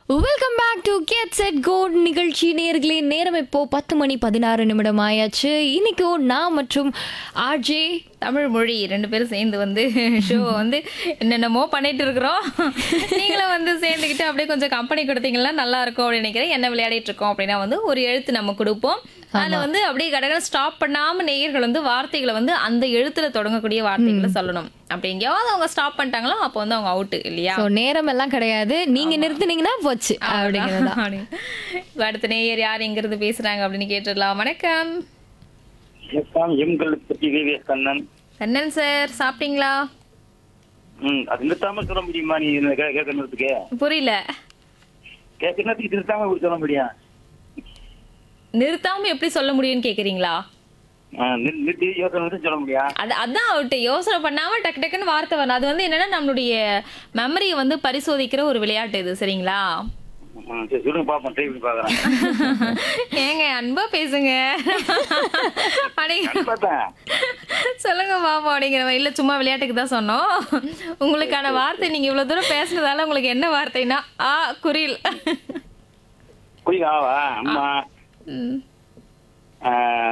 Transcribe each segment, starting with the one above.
Welcome back to get set go நிகழ்ச்சி நேர்களே நேரம் இப்போ பத்து மணி பதினாறு நிமிடம் ஆயாச்சு இன்னைக்கும் நான் மற்றும் ஆர்ஜே தமிழ் மொழி ரெண்டு பேரும் சேர்ந்து வந்து ஷோ வந்து என்னென்னமோ பண்ணிட்டு இருக்கிறோம் நீங்களும் வந்து சேர்ந்துக்கிட்டு அப்படியே கொஞ்சம் கம்பெனி கொடுத்தீங்கன்னா நல்லா இருக்கும் அப்படின்னு நினைக்கிறேன் என்ன விளையாடிட்டு இருக்கோம் அப்படின்னா வந்து ஒரு எழுத்து நம்ம கொடுப்போம் அதுல வந்து அப்படியே கடகட ஸ்டாப் பண்ணாம நேயர்கள் வந்து வார்த்தைகளை வந்து அந்த எழுத்துல தொடங்கக்கூடிய வார்த்தைகளை சொல்லணும் அப்படி எங்கேயாவது அவங்க ஸ்டாப் பண்ணிட்டாங்களோ அப்போ வந்து அவங்க அவுட் இல்லையா ஸோ நேரம் எல்லாம் கிடையாது நீங்க நிறுத்துனீங்கன்னா போச்சு அப்படிங்கிறது அப்படி. இப்ப அடுத்த நேயர் யார் எங்க இருந்து பேசுறாங்க அப்படின்னு கேட்டுடலாம் வணக்கம் வணக்கம் எம்கள் பற்றி விவேக் கண்ணன் கண்ணன் சார் சாப்பிட்டீங்களா ம் அது நிறுத்தாம சொல்ல முடியுமா நீ இதுல கே- கேட்கறதுக்கு புரியல கேட்கறதுக்கு நிறுத்தாம இப்படி சொல்ல முடியும் நிறுத்தாம எப்படி சொல்ல முடியும்னு கேக்குறீங்களா ஆ, நிறு- நிறுத்தி யோசனை நிறுத்தி சொல்ல முடியும் அது அதான் அவர்கிட்ட யோசனை பண்ணாம டக்கு டக்குன்னு வார்த்தை வரணும் அது வந்து என்னன்னா நம்மளுடைய மெமரியை வந்து பரிசோதிக்கிற ஒரு விளையாட்டு இது சரிங்களா ம், சரி சொல்லுங்க பாப்போம் ட்ரை பண்ணி பாக்குறேன் ஏங்க அன்பா பேசுங்க அப்படிங்கிற பார்த்தேன் சொல்லுங்க பாப்போம் அப்படிங்கிற மாதிரி. இல்ல சும்மா விளையாட்டுக்கு தான் சொன்னோம் உங்களுக்கான வார்த்தை நீங்க இவ்வளவு தூரம் பேசுனதால உங்களுக்கு என்ன வார்த்தைனா ஆ குரில் புரியுதா ஆவா அம்மா ம். ஆ,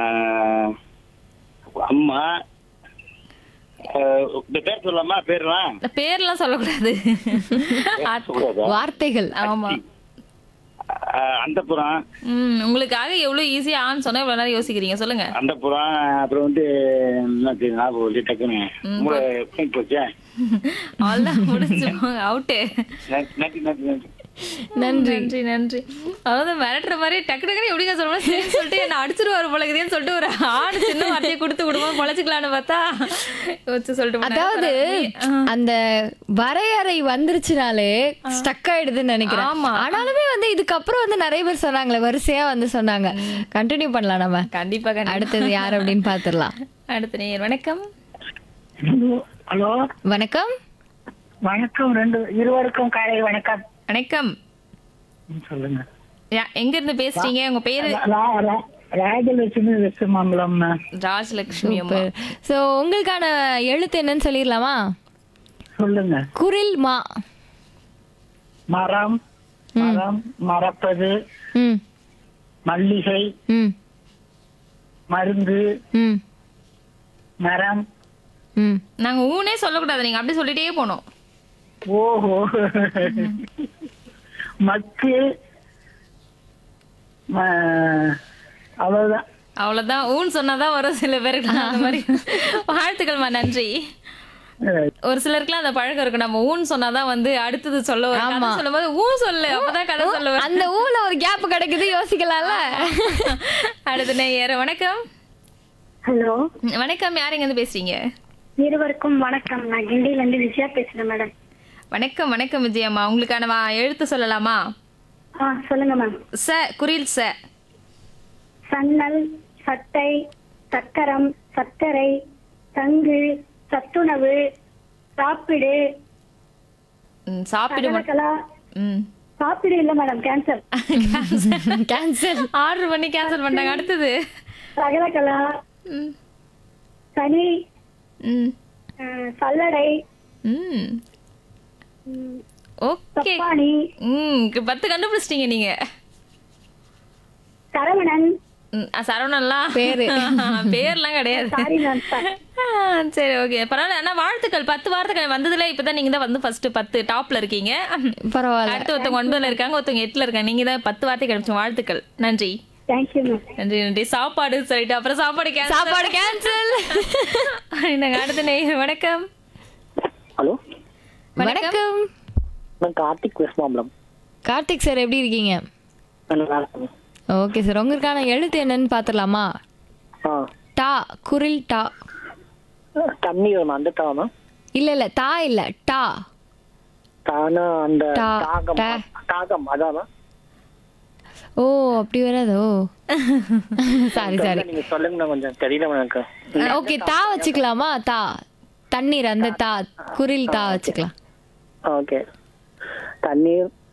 அம்மா ஆ, இந்த பேர் சொல்லலாமா பேர்லாம் பேர்லாம் சொல்லக்கூடாது சொல்லக்கூடாதா? வார்த்தைகள் ஆமா ஆ, அந்தப்புறம் ம் உங்களுக்காக எவ்வளவு ஈஸியா ஆன்னு சொன்னா இவ்வளவு நேரம் யோசிக்கிறீங்க சொல்லுங்க அந்தப்புறம் அப்புறம் வந்து என்ன தெரியும் ஞாபகம் இல்லை டக்குன்னு மூளை போய் போச்சே அவ்வளவுதான் முடிஞ்சு அவுட்டு நன்றி நன்றி நன்றி நன்றி நன்றி நன்றி நன்றி அதாவது மிரட்டுற மாதிரி டக்கு டக்குனு எப்படிங்க சொல்லணும் சரின்னு சொல்லிட்டு என்ன அடிச்சிருவாரு போலக்குதேன்னு சொல்லிட்டு ஒரு ஆடு சின்ன வார்த்தையை கொடுத்து விடுவோம் பொழைச்சிக்கலான்னு பார்த்தா யோசிச்சு சொல்லிட்டு போனாரு. அதாவது அந்த வரையறை வந்துருச்சுனாலே ஸ்டக் ஆயிடுதுன்னு நினைக்கிறேன் ஆமா. ஆனாலுமே வந்து இதுக்கப்புறம் வந்து நிறைய பேர் சொன்னாங்களே வரிசையா வந்து சொன்னாங்க கண்டினியூ பண்ணலாம் நம்ம கண்டிப்பா கண்டிப்பா அடுத்தது யார் அப்படின்னு பாத்துடலாம் அடுத்த நேயர் வணக்கம் ஹலோ வணக்கம் வணக்கம் ரெண்டு இருவருக்கும் காலை வணக்கம் வணக்கம் ம், சொல்லுங்க யா- எங்க இருந்து பேசுறீங்க உங்க பேரு ரா- ரா- ராஜலட்சுமி வெஸ்டமங்கலம் ராஜலட்சுமி அம்மா சோ உங்களுக்கான எழுத்து என்னன்னு சொல்லிடலாமா சொல்லுங்க குரில் மா மரம் மரம் மறப்பது ம் மல்லிகை ம் மருந்து ம் மரம் ம் நாங்க ஊனே சொல்லக்கூடாது நீங்க அப்படி சொல்லிட்டே போனோம் ஓஹோ மக்கு ம- அவ்வளவுதான் அவ்வளவுதான் ஊன் சொன்னாதான் வரும் சில பேருக்கு அந்த மாதிரி வாழ்த்துக்கள்மா நன்றி அஹ், ஒரு சிலருக்குலாம் அந்த பழக்கம் இருக்கு நம்ம ஊன் சொன்னாதான் வந்து அடுத்தது சொல்ல வரும் கதை சொல்லும்போது ஊ சொல்லு அப்பதான் கதை சொல்ல வரும் அந்த ஊர்ல ஒரு கேப் கிடைக்குது யோசிக்கலாம்ல அடுத்த நேயர் வணக்கம் ஹலோ வணக்கம் யார் எங்க இருந்து பேசுறீங்க இருவருக்கும் வணக்கம் நான் கிண்டியில இருந்து விஜயா பேசுறேன் மேடம் வணக்கம் வணக்கம் விஜயம்மா உங்களுக்கான வா- எழுத்து சொல்லலாமா ஆ சொல்லுங்க மேம் ச குரில் ச சன்னல் சட்டை சக்கரம் சர்க்கரை தங்கு சத்துணவு சாப்பிடு ம், சாப்பிடு மட்டும் சகலகலா ம் சாப்பிடு இல்ல மேடம் கேன்சல் கேன்சல் ஆர்டர் பண்ணி கேன்சல் பண்ணாங்க அடுத்தது சகலகலா ம் சனி ம் அஹ், சல்லடை ம் ம், ஓகே சப்பானி ம் கு- பத்து கண்டுபிடிச்சிட்டீங்க நீங்க சரவணன் ம், அ, சரவணன்லாம் பேரு. பேர்லாம் கிடையாது சாரி மேம் ஆ, சரி ஓகே பரவாயில்ல ஆனா வாழ்த்துக்கள் பத்து வார்த்தைகள் வந்ததுல இப்பதான் நீங்க தான் வந்து ஃபர்ஸ்ட் பத்து டாப்ல இருக்கீங்க பரவாயில்ல அடுத்து ஒருத்தவங்க ஒன்பதுல இருக்காங்க ஒருத்தவங்க எட்டுல இருக்காங்க நீங்க தான் பத்து வார்த்தை கிடைச்ச வாழ்த்துக்கள் நன்றி தேங்க்யூ மேம் நன்றி நன்றி சாப்பாடு சொல்லிட்டு அப்புறம் சாப்பாடு cancel. சாப்பாடு கேன்சல் நாங்க அடுத்த நேயர் வணக்கம் ஹலோ வணக்கம் நான் கார்த்திக் வெஸ்ட் மாம்பலம் கார்த்திக் சார் எப்படி இருக்கீங்க நான் நல்லா இருக்கேன் ஓகே சார் உங்களுக்கான எழுத்து என்னன்னு பாத்துடலாமா ஆ டா குரில் டா தண்ணி வேணும் அந்த தானா இல்ல இல்ல தா இல்ல டா தானா அந்த டா, காகம் டா. காகம் அதானா ஓ அப்படி வராதோ சாரி சாரி நீங்க சொல்லுங்க நான் கொஞ்சம் தெரியல எனக்கு ஓகே தா வச்சுக்கலாமா தா தண்ணீர் அந்த தா குரில் தா வச்சுக்கலாம் ஓகே தண்ணீர்